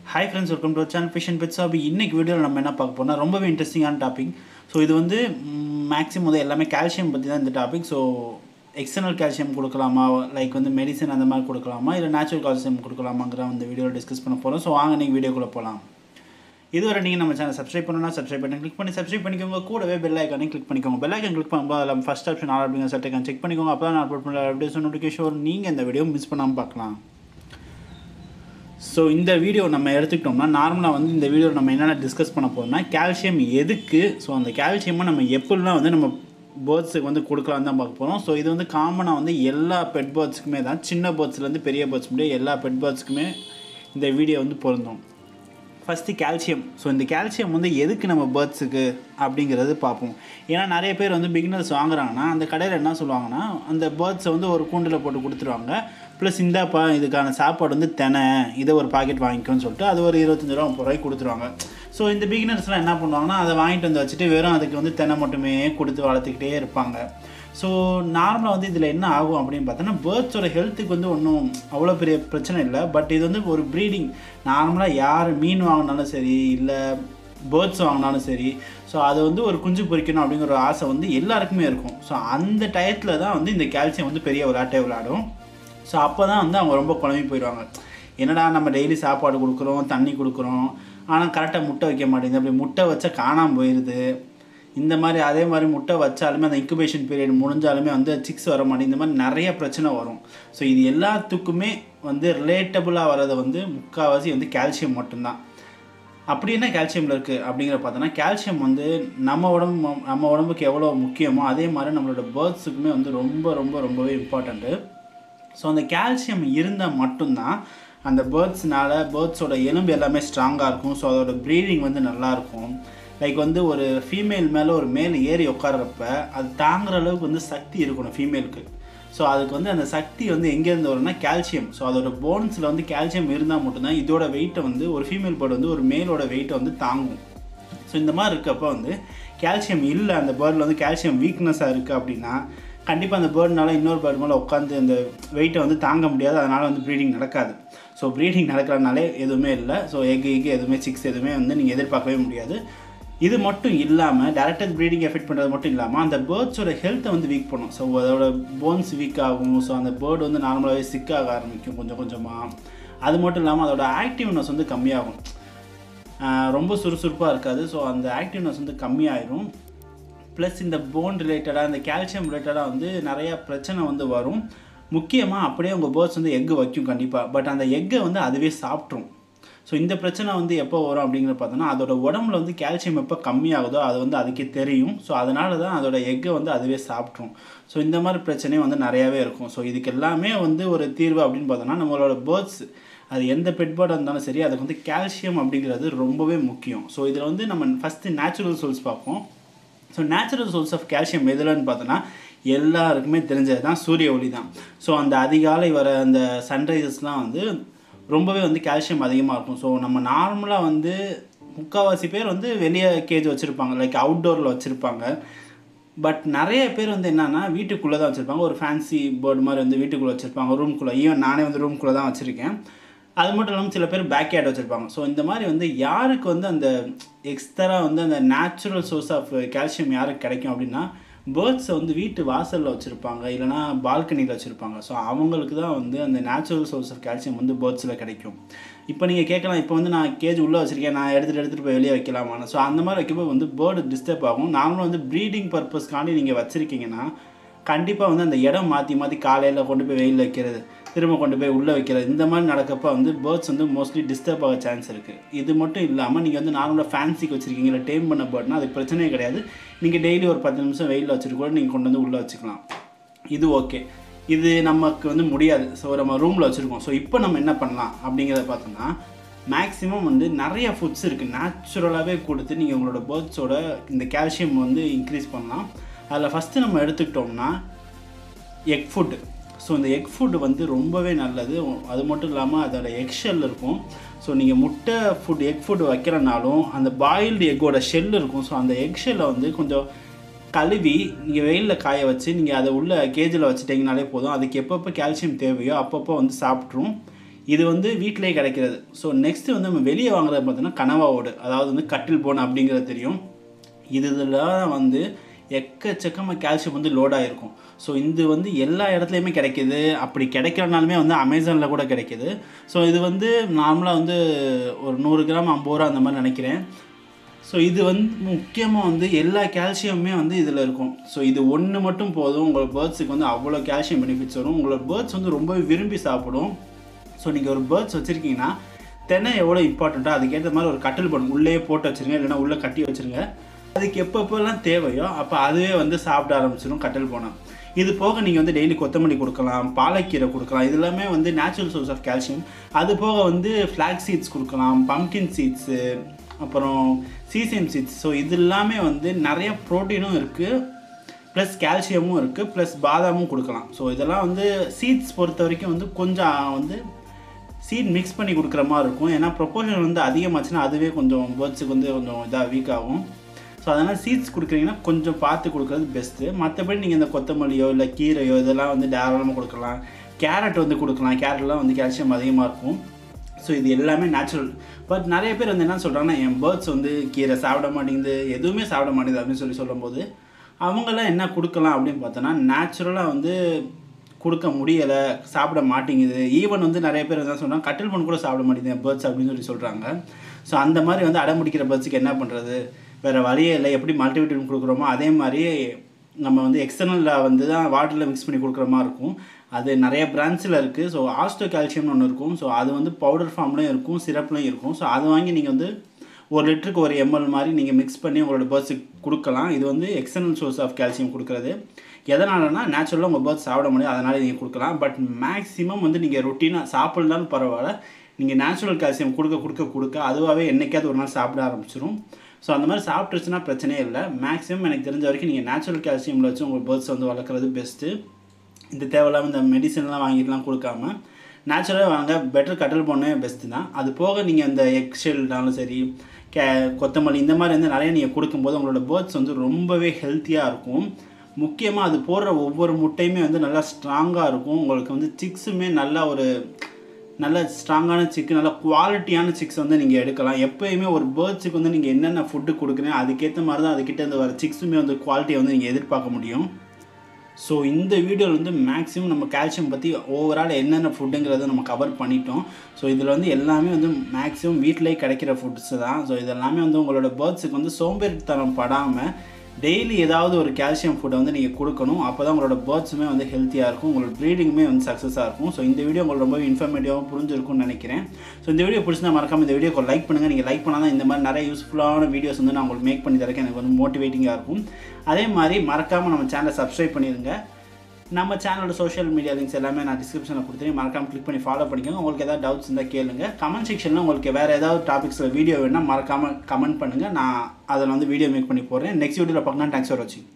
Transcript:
hi friends welcome to channel fishion pets hobby இன்னைக்கு வீடியோவில் நம்ம என்ன பார்க்க போனால் ரொம்பவே இன்ட்ரெஸ்டிங்கான டாபிக் ஸோ இது வந்து மேக்ஸிமம் வந்து எல்லாமே கால்சியம் பற்றி தான் இந்த டாபிக் ஸோ எக்ஸ்டர்னல் கால்சியம் கொடுக்கலாமா லைக் வந்து மெடிசன் அந்த மாதிரி கொடுக்கலாமா இல்லை நேச்சுரல் கால்சியம் கொடுக்கலாமாங்கிற அந்த வீடியோவில் டிஸ்கஸ் பண்ண போகிறோம் ஸோ வாங்க நீங்கள் வீடியோக்குள்ளே போகலாம் இதுவரை நீங்கள் நம்ம சேனல் சப்ஸ்கிரைப் பண்ணணும்னா சப்ஸ்கிரைப் பண்ணி கிளிக் பண்ணி சப்ஸ்கிரைப் பண்ணிக்கோங்க கூடவே பெல் ஐக்கானே கிளிக் பண்ணிக்கோங்க பெல் ஐக்கன் கிளிக் பண்ணும்போது அதில் ஃபஸ்ட் ஆப்ஷன் ஆல் அப்படிங்கிற சட்டை செக் பண்ணிக்கோங்க அப்போ தான் நான் அப்லோட் பண்ணுற வீடியோஸ் நோட்டிஃபிகேஷன் வரும் நீங்கள் இந்த வீடியோ மிஸ் பண்ணாமல் பார்க்கலாம் ஸோ இந்த வீடியோ நம்ம எடுத்துக்கிட்டோம்னா நார்மலாக வந்து இந்த வீடியோ நம்ம என்னென்ன டிஸ்கஸ் பண்ண போகிறோம்னா கால்சியம் எதுக்கு ஸோ அந்த கால்சியமை நம்ம எப்படிலாம் வந்து நம்ம பேர்ட்ஸுக்கு வந்து கொடுக்கலான்னு தான் பார்க்க போகிறோம் ஸோ இது வந்து காமனாக வந்து எல்லா பெட் பேர்ட்ஸுக்குமே தான் சின்ன பேர்ட்ஸ்லேருந்து பெரிய பேர்ட்ஸ் முடிய எல்லா பெட் பேர்ட்ஸுக்குமே இந்த வீடியோ வந்து பொருந்தும் ஃபஸ்ட்டு கால்சியம் ஸோ இந்த கால்சியம் வந்து எதுக்கு நம்ம பேர்ட்ஸுக்கு அப்படிங்கிறது பார்ப்போம் ஏன்னா நிறைய பேர் வந்து பிகினர்ஸ் வாங்குறாங்கன்னா அந்த கடையில் என்ன சொல்லுவாங்கன்னா அந்த பேர்ட்ஸை வந்து ஒரு கூண்டில் போட்டு கொடுத்துருவாங்க ப்ளஸ் இந்தாப்பா இதுக்கான சாப்பாடு வந்து தெனை இதை ஒரு பாக்கெட் வாங்கிக்கோன்னு சொல்லிட்டு அது ஒரு இருபத்தஞ்சி ரூபா முப்பது ரூபாய்க்கு கொடுத்துருவாங்க ஸோ இந்த பிகினர்ஸ்லாம் என்ன பண்ணுவாங்கன்னா அதை வாங்கிட்டு வந்து வச்சுட்டு வெறும் அதுக்கு வந்து தெனை மட்டுமே கொடுத்து வளர்த்துக்கிட்டே இருப்பாங்க ஸோ நார்மலாக வந்து இதில் என்ன ஆகும் அப்படின்னு பார்த்தோன்னா பேர்ட்ஸோட ஹெல்த்துக்கு வந்து ஒன்றும் அவ்வளோ பெரிய பிரச்சனை இல்லை பட் இது வந்து ஒரு ப்ரீடிங் நார்மலாக யார் மீன் வாங்கினாலும் சரி இல்லை பேர்ட்ஸ் வாங்கினாலும் சரி ஸோ அது வந்து ஒரு குஞ்சு பொறிக்கணும் அப்படிங்கிற ஒரு ஆசை வந்து எல்லாருக்குமே இருக்கும் ஸோ அந்த டயத்தில் தான் வந்து இந்த கால்சியம் வந்து பெரிய விளையாட்டே விளையாடும் ஸோ அப்போ தான் வந்து அவங்க ரொம்ப குழம்பி போயிடுவாங்க என்னடா நம்ம டெய்லி சாப்பாடு கொடுக்குறோம் தண்ணி கொடுக்குறோம் ஆனால் கரெக்டாக முட்டை வைக்க மாட்டேங்குது அப்படி முட்டை வச்சா காணாமல் போயிடுது இந்த மாதிரி அதே மாதிரி முட்டை வச்சாலுமே அந்த இன்குபேஷன் பீரியட் முடிஞ்சாலுமே வந்து சிக்ஸ் வர மாட்டேங்குது இந்த மாதிரி நிறைய பிரச்சனை வரும் ஸோ இது எல்லாத்துக்குமே வந்து ரிலேட்டபுளாக வர்றது வந்து முக்கால்வாசி வந்து கால்சியம் மட்டும்தான் அப்படி என்ன கால்சியமில் இருக்குது அப்படிங்கிற பார்த்தோன்னா கால்சியம் வந்து நம்ம உடம்பு நம்ம உடம்புக்கு எவ்வளோ முக்கியமோ அதே மாதிரி நம்மளோட பேர்ட்ஸுக்குமே வந்து ரொம்ப ரொம்ப ரொம்பவே இம்பார்ட்டண்ட்டு ஸோ அந்த கால்சியம் இருந்தால் மட்டும்தான் அந்த பேர்ட்ஸ்னால பேர்ட்ஸோட எலும்பு எல்லாமே ஸ்ட்ராங்காக இருக்கும் ஸோ அதோட ப்ரீடிங் வந்து நல்லாயிருக்கும் லைக் வந்து ஒரு ஃபீமேல் மேலே ஒரு மேல் ஏறி உட்கார்றப்ப அது தாங்குற அளவுக்கு வந்து சக்தி இருக்கணும் ஃபீமேலுக்கு ஸோ அதுக்கு வந்து அந்த சக்தி வந்து எங்கேருந்து வரும்னா கால்சியம் ஸோ அதோட போன்ஸில் வந்து கால்சியம் இருந்தால் மட்டும்தான் இதோட வெயிட்டை வந்து ஒரு ஃபீமேல் பேர்டு வந்து ஒரு மேலோட வெயிட்டை வந்து தாங்கும் ஸோ இந்த மாதிரி இருக்கப்போ வந்து கால்சியம் இல்லை அந்த பேர்டில் வந்து கால்சியம் வீக்னஸாக இருக்குது அப்படின்னா கண்டிப்பாக அந்த பேர்டுனால இன்னொரு பேர்டு மேலே உட்காந்து அந்த வெயிட்டை வந்து தாங்க முடியாது அதனால் வந்து ப்ரீடிங் நடக்காது ஸோ ப்ரீடிங் நடக்கிறனாலே எதுவுமே இல்லை ஸோ எக் எக் எதுவுமே சிக்ஸ் எதுவுமே வந்து நீங்கள் எதிர்பார்க்கவே முடியாது இது மட்டும் இல்லாமல் டேரக்டர் ப்ரீடிங் எஃபெக்ட் பண்ணுறது மட்டும் இல்லாமல் அந்த பேர்ட்ஸோட ஹெல்த்தை வந்து வீக் பண்ணும் ஸோ அதோட போன்ஸ் வீக் ஆகும் ஸோ அந்த பேர்டு வந்து நார்மலாகவே சிக்காக ஆரம்பிக்கும் கொஞ்சம் கொஞ்சமாக அது மட்டும் இல்லாமல் அதோட ஆக்டிவ்னஸ் வந்து கம்மியாகும் ரொம்ப சுறுசுறுப்பாக இருக்காது ஸோ அந்த ஆக்டிவ்னஸ் வந்து கம்மியாயிரும் ப்ளஸ் இந்த போன் ரிலேட்டடாக இந்த கால்சியம் ரிலேட்டடாக வந்து நிறையா பிரச்சனை வந்து வரும் முக்கியமாக அப்படியே உங்கள் பேர்ட்ஸ் வந்து எக்கு வைக்கும் கண்டிப்பாக பட் அந்த எக்கை வந்து அதுவே சாப்பிட்ரும் ஸோ இந்த பிரச்சனை வந்து எப்போ வரும் அப்படிங்கிறத பார்த்தோன்னா அதோட உடம்புல வந்து கால்சியம் எப்போ கம்மியாகுதோ அது வந்து அதுக்கே தெரியும் ஸோ அதனால தான் அதோட எக்கை வந்து அதுவே சாப்பிட்ரும் ஸோ இந்த மாதிரி பிரச்சனையும் வந்து நிறையாவே இருக்கும் ஸோ இதுக்கு எல்லாமே வந்து ஒரு தீர்வு அப்படின்னு பார்த்தோன்னா நம்மளோட பேர்ட்ஸ் அது எந்த பெட் பேர்டாக இருந்தாலும் சரி அதுக்கு வந்து கால்சியம் அப்படிங்கிறது ரொம்பவே முக்கியம் ஸோ இதில் வந்து நம்ம ஃபஸ்ட்டு நேச்சுரல் சோர்ஸ் பார்ப்போம் so natural source of calcium எதுலன்னு பார்த்தோன்னா எல்லாருக்குமே தெரிஞ்சது தான் சூரிய ஒளி தான் ஸோ அந்த அதிகாலை வர அந்த சன்ரைசஸ்லாம் வந்து ரொம்பவே வந்து கால்சியம் அதிகமாக இருக்கும் ஸோ நம்ம நார்மலாக வந்து முக்கால்வாசி பேர் வந்து வெளியே கேஜ் வச்சுருப்பாங்க லைக் அவுட்டோரில் வச்சுருப்பாங்க பட் நிறைய பேர் வந்து என்னென்னா வீட்டுக்குள்ளே தான் வச்சுருப்பாங்க ஒரு ஃபேன்சி பேர்டு மாதிரி வந்து வீட்டுக்குள்ளே வச்சுருப்பாங்க ரூம்குள்ளே ஈவன் நானே வந்து ரூம்குள்ளே தான் வச்சுருக்கேன் அது மட்டும் இல்லாமல் சில பேர் பேக் யார்ட் வச்சுருப்பாங்க ஸோ இந்த மாதிரி வந்து யாருக்கு வந்து அந்த எக்ஸ்ட்ரா வந்து அந்த நேச்சுரல் சோர்ஸ் ஆஃப் கால்சியம் யாருக்கு கிடைக்கும் அப்படின்னா பேர்ட்ஸை வந்து வீட்டு வாசலில் வச்சுருப்பாங்க இல்லைனா பால்கனியில் வச்சுருப்பாங்க ஸோ அவங்களுக்கு தான் வந்து அந்த நேச்சுரல் சோர்ஸ் ஆஃப் கால்சியம் வந்து பேர்ட்ஸில் கிடைக்கும் இப்போ நீங்கள் கேட்கலாம் இப்போ வந்து நான் கேஜ் உள்ளே வச்சுருக்கேன் நான் எடுத்துகிட்டு எடுத்துகிட்டு போய் வெளியே வைக்கலாமான்னு ஸோ அந்த மாதிரி வைக்கும்போது வந்து பேர்டு டிஸ்டர்ப் ஆகும் நார்மலாக வந்து ப்ரீடிங் பர்பஸ்க்காண்டி நீங்கள் வச்சுருக்கீங்கன்னா கண்டிப்பாக வந்து அந்த இடம் மாற்றி மாற்றி காலையில் கொண்டு போய் வெயில் வைக்கிறது திரும்ப கொண்டு போய் உள்ளே வைக்கிறது இந்த மாதிரி நடக்கப்போ வந்து பேர்ட்ஸ் வந்து மோஸ்ட்லி டிஸ்டர்ப் ஆக சான்ஸ் இருக்குது இது மட்டும் இல்லாமல் நீங்கள் வந்து நார்மலாக ஃபேன்சிக்கு வச்சுருக்கீங்க இல்லை டேம் பண்ண பேர்ட்னா அது பிரச்சனையே கிடையாது நீங்கள் டெய்லி ஒரு பத்து நிமிஷம் வெயிலில் வச்சுட்டு கூட நீங்கள் கொண்டு வந்து உள்ளே வச்சுக்கலாம் இது ஓகே இது நமக்கு வந்து முடியாது ஸோ நம்ம ரூமில் வச்சுருக்கோம் ஸோ இப்போ நம்ம என்ன பண்ணலாம் அப்படிங்கிறத பார்த்தோம்னா மேக்ஸிமம் வந்து நிறைய ஃபுட்ஸ் இருக்குது நேச்சுரலாகவே கொடுத்து நீங்கள் உங்களோட பேர்ட்ஸோட இந்த கால்சியம் வந்து இன்க்ரீஸ் பண்ணலாம் அதில் ஃபஸ்ட்டு நம்ம எடுத்துக்கிட்டோம்னா எக் ஃபுட்டு ஸோ இந்த எக் ஃபுட்டு வந்து ரொம்பவே நல்லது அது மட்டும் இல்லாமல் அதோட எக்ஷெல் இருக்கும் ஸோ நீங்கள் முட்டை ஃபுட் எக் ஃபுட் வைக்கிறனாலும் அந்த பாயில்டு எக்கோட ஷெல் இருக்கும் ஸோ அந்த எக் ஷெல்லை வந்து கொஞ்சம் கழுவி நீங்கள் வெயிலில் காய வச்சு நீங்கள் அதை உள்ள கேஜில் வச்சுட்டிங்கனாலே போதும் அதுக்கு எப்பப்போ கால்சியம் தேவையோ அப்பப்போ வந்து சாப்பிட்ரும் இது வந்து வீட்டிலேயே கிடைக்கிறது ஸோ நெக்ஸ்ட் வந்து நம்ம வெளியே வாங்குறது பார்த்தோன்னா கனவா ஓடு அதாவது வந்து கட்டில் போன் அப்படிங்கிறது தெரியும் இதுல வந்து எக்கச்சக்கமாக கால்சியம் வந்து லோட் ஆகிருக்கும் ஸோ இது வந்து எல்லா இடத்துலையுமே கிடைக்கிது அப்படி கிடைக்கிறனாலுமே வந்து அமேசானில் கூட கிடைக்கிது ஸோ இது வந்து நார்மலாக வந்து ஒரு நூறு கிராம் ஐம்பது ரூபா அந்த மாதிரி நினைக்கிறேன் ஸோ இது வந்து முக்கியமாக வந்து எல்லா கால்சியமுமே வந்து இதில் இருக்கும் ஸோ இது ஒன்று மட்டும் போதும் உங்களோட பேர்ட்ஸுக்கு வந்து அவ்வளோ கால்சியம் பெனிஃபிட்ஸ் வரும் உங்களோட பேர்ட்ஸ் வந்து ரொம்பவே விரும்பி சாப்பிடும் ஸோ நீங்கள் ஒரு பேர்ட்ஸ் வச்சுருக்கீங்கன்னா தென்னை எவ்வளோ இம்பார்ட்டண்ட்டோ அதுக்கேற்ற மாதிரி ஒரு கட்டில் பண்ணு உள்ளே போட்டு வச்சுருங்க இல்லைன்னா உள்ளே கட்டி வச்சுருங்க அதுக்கு எப்பப்போல்லாம் தேவையோ அப்போ அதுவே வந்து சாப்பிட ஆரம்பிச்சிடும் கட்டில் போனால் இது போக நீங்கள் வந்து டெய்லி கொத்தமல்லி கொடுக்கலாம் பாலக்கீரை கொடுக்கலாம் இது எல்லாமே வந்து நேச்சுரல் சோர்ஸ் ஆஃப் கால்சியம் அது போக வந்து ஃப்ளாக் சீட்ஸ் கொடுக்கலாம் பம்கின் சீட்ஸு அப்புறம் சீசம் சீட்ஸ் ஸோ இது எல்லாமே வந்து நிறைய ப்ரோட்டீனும் இருக்குது ப்ளஸ் கால்சியமும் இருக்குது ப்ளஸ் பாதாமும் கொடுக்கலாம் ஸோ இதெல்லாம் வந்து சீட்ஸ் பொறுத்த வரைக்கும் வந்து கொஞ்சம் வந்து சீட் மிக்ஸ் பண்ணி கொடுக்குற மாதிரி இருக்கும் ஏன்னா ப்ரொப்போர்ஷன் வந்து அதிகமாச்சுன்னா அதுவே கொஞ்சம் பேர்ட்ஸுக்கு வந்து கொஞ்சம் இதாக வீக் ஆகும் ஸோ அதனால் சீட்ஸ் கொடுக்குறீங்கன்னா கொஞ்சம் பார்த்து கொடுக்குறது பெஸ்ட்டு மற்றபடி நீங்கள் இந்த கொத்தமல்லியோ இல்லை கீரையோ இதெல்லாம் வந்து தாராளமாக கொடுக்கலாம் கேரட் வந்து கொடுக்கலாம் கேரட்லாம் வந்து கால்சியம் அதிகமாக இருக்கும் ஸோ இது எல்லாமே நேச்சுரல் பட் நிறைய பேர் வந்து என்ன சொல்கிறாங்கன்னா என் பேர்ட்ஸ் வந்து கீரை சாப்பிட மாட்டேங்குது எதுவுமே சாப்பிட மாட்டேங்குது அப்படின்னு சொல்லி சொல்லும்போது அவங்களாம் என்ன கொடுக்கலாம் அப்படின்னு பார்த்தோன்னா நேச்சுரலாக வந்து கொடுக்க முடியலை சாப்பிட மாட்டேங்குது ஈவன் வந்து நிறைய பேர் என்ன சொல்கிறாங்க கட்டில் பண்ண கூட சாப்பிட மாட்டேங்குது பேர்ட்ஸ் அப்படின்னு சொல்லி சொல்கிறாங்க ஸோ அந்த மாதிரி வந்து அடம்பிடிக்கிற பேர்ட்ஸுக்கு என்ன பண்ணுறது வேறு வழியே இல்லை எப்படி மல்டிவிட்டமின் கொடுக்குறோமோ அதே மாதிரி நம்ம வந்து எக்ஸ்டர்னலில் வந்து தான் வாட்டரில் மிக்ஸ் பண்ணி கொடுக்குற மாதிரி இருக்கும் அது நிறைய பிரான்ச்சில் இருக்குது ஸோ ஆஸ்டோ கால்சியம்னு ஒன்று இருக்கும் ஸோ அது வந்து பவுடர் ஃபார்ம்லேயும் இருக்கும் சிரப்லையும் இருக்கும் ஸோ அது வாங்கி நீங்கள் வந்து ஒரு லிட்டருக்கு ஒரு எம்எல் மாதிரி நீங்கள் மிக்ஸ் பண்ணி உங்களோட பேர்ட்ஸுக்கு கொடுக்கலாம் இது வந்து எக்ஸ்டர்னல் சோர்ஸ் ஆஃப் கால்சியம் கொடுக்குறது எதனாலனா நேச்சுரலாக உங்கள் பேர்ட்ஸ் சாப்பிட முடியும் அதனால் நீங்கள் கொடுக்கலாம் பட் மேக்ஸிமம் வந்து நீங்கள் ரொட்டீனாக சாப்பிட்லான்னு பரவாயில்ல நீங்கள் நேச்சுரல் கால்சியம் கொடுக்க கொடுக்க கொடுக்க அதுவாகவே என்றைக்காவது ஒரு நாள் சாப்பிட ஆரம்பிச்சிடும் ஸோ அந்த மாதிரி சாப்பிட்டுருச்சுன்னா பிரச்சனையே இல்லை மேக்ஸிமம் எனக்கு தெரிஞ்ச வரைக்கும் நீங்கள் நேச்சுரல் கால்சியமில் வச்சு உங்கள் பேர்ட்ஸ் வந்து வளர்க்குறது பெஸ்ட்டு இந்த தேவையில்லாமல் இந்த மெடிசன்லாம் வாங்கிட்டுலாம் கொடுக்காம நேச்சுரலாக வாங்க பெட்டர் கட்டல் பண்ணே பெஸ்ட்டு தான் அது போக நீங்கள் இந்த எக் ஷெல்னாலும் சரி கே கொத்தமல்லி இந்த மாதிரி வந்து நிறைய நீங்கள் கொடுக்கும்போது உங்களோட பேர்ட்ஸ் வந்து ரொம்பவே ஹெல்த்தியாக இருக்கும் முக்கியமாக அது போடுற ஒவ்வொரு முட்டையுமே வந்து நல்லா ஸ்ட்ராங்காக இருக்கும் உங்களுக்கு வந்து சிக்ஸுமே நல்லா ஒரு நல்ல ஸ்ட்ராங்கான சிக்கு நல்ல குவாலிட்டியான சிக்ஸ் வந்து நீங்கள் எடுக்கலாம் எப்போயுமே ஒரு பேர்ட்ஸுக்கு வந்து நீங்கள் என்னென்ன ஃபுட்டு கொடுக்குறீங்க அதுக்கேற்ற மாதிரி தான் அதுக்கிட்ட இருந்து வர சிக்ஸுமே வந்து குவாலிட்டியை வந்து நீங்கள் எதிர்பார்க்க முடியும் ஸோ இந்த வீடியோவில் வந்து மேக்ஸிமம் நம்ம கால்சியம் பற்றி ஓவரால் என்னென்ன ஃபுட்டுங்கிறத நம்ம கவர் பண்ணிட்டோம் ஸோ இதில் வந்து எல்லாமே வந்து மேக்ஸிமம் வீட்டிலேயே கிடைக்கிற ஃபுட்ஸு தான் ஸோ இதெல்லாமே வந்து உங்களோட பேர்ட்ஸுக்கு வந்து சோம்பேறித்தனம் படாமல் டெய்லி ஏதாவது ஒரு கால்சியம் ஃபுட்டை வந்து நீங்கள் கொடுக்கணும் அப்போ தான் உங்களோட பேர்ட்ஸுமே வந்து ஹெல்த்தியாக இருக்கும் உங்களோட ப்ரீடிங்குமே வந்து சக்ஸஸாக இருக்கும் ஸோ இந்த வீடியோ உங்களுக்கு ரொம்ப இன்ஃபர்மேட்டிவாக புரிஞ்சிருக்கும்னு நினைக்கிறேன் ஸோ இந்த வீடியோ பிடிச்சிருந்தா மறக்காம இந்த வீடியோக்கு லைக் பண்ணுங்கள் நீங்கள் லைக் பண்ணால் தான் இந்த மாதிரி நிறைய யூஸ்ஃபுல்லான வீடியோஸ் வந்து நான் உங்களுக்கு மேக் பண்ணி தரேன் எனக்கு வந்து மோட்டிவேட்டிங்காக இருக்கும் அதே மாதிரி மறக்காமல் நம்ம சேனலை சப்ஸ்கிரைப் பண்ணிடுங்க நம்ம சேனலோட சோஷியல் மீடியா லிங்க்ஸ் எல்லாமே நான் டிஸ்கிரிப்ஷனில் கொடுத்துருக்கேன் மறக்காம கிளிக் பண்ணி ஃபாலோ பண்ணிக்கோங்க உங்களுக்கு ஏதாவது டவுட்ஸ் இருந்தால் கேளுங்க கமெண்ட் செக்ஷனில் உங்களுக்கு வேறு ஏதாவது டாபிக்ஸில் வீடியோ வேணால் மறக்காமல் கமெண்ட் பண்ணுங்கள் நான் அதில் வந்து வீடியோ மேக் பண்ணி போடுறேன் நெக்ஸ்ட் வீடியோவில் பார்க்கலாம் தேங்க்ஸ் ஃபார் வாட்சிங்